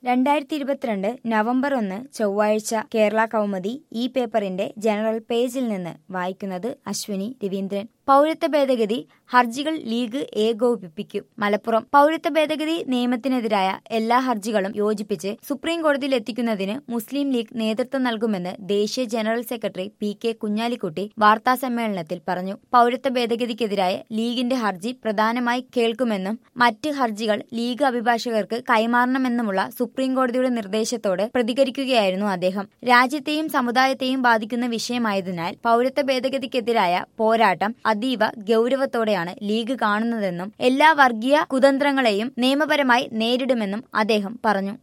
രണ്ടായിരത്തി ഇരുപത്തിരണ്ട് നവംബർ ഒന്ന് ചൊവ്വാഴ്ച കേരള കൗമുദി ഈ പേപ്പറിന്റെ ജനറൽ പേജിൽ നിന്ന് വായിക്കുന്നത് അശ്വിനി രവീന്ദ്രൻ പൗരത്വ ഭേദഗതി ഹർജികൾ ലീഗ് ഏകോപിപ്പിക്കും മലപ്പുറം പൗരത്വ ഭേദഗതി നിയമത്തിനെതിരായ എല്ലാ ഹർജികളും യോജിപ്പിച്ച് സുപ്രീം കോടതിയിൽ എത്തിക്കുന്നതിന് മുസ്ലിം ലീഗ് നേതൃത്വം നൽകുമെന്ന് ദേശീയ general secretary P K Kunhalikutty വാർത്താ സമ്മേളനത്തിൽ പറഞ്ഞു പൗരത്വ ഭേദഗതിക്കെതിരായ ലീഗിന്റെ ഹർജി പ്രധാനമായി കേൾക്കുമെന്നും മറ്റ് ഹർജികൾ ലീഗ് അഭിഭാഷകർക്ക് കൈമാറണമെന്നുമുള്ള സുപ്രീം കോടതിയുടെ നിർദ്ദേശത്തോട് പ്രതികരിക്കുകയായിരുന്നു അദ്ദേഹം രാജ്യത്തെയും സമുദായത്തെയും ബാധിക്കുന്ന വിഷയമായതിനാൽ പൗരത്വ ഭേദഗതിക്കെതിരായ പോരാട്ടം അതീവ ഗൌരവത്തോടെയാണ് ലീഗ് കാണുന്നതെന്നും എല്ലാ വർഗീയ കുതന്ത്രങ്ങളെയും നിയമപരമായി നേരിടുമെന്നും അദ്ദേഹം പറഞ്ഞു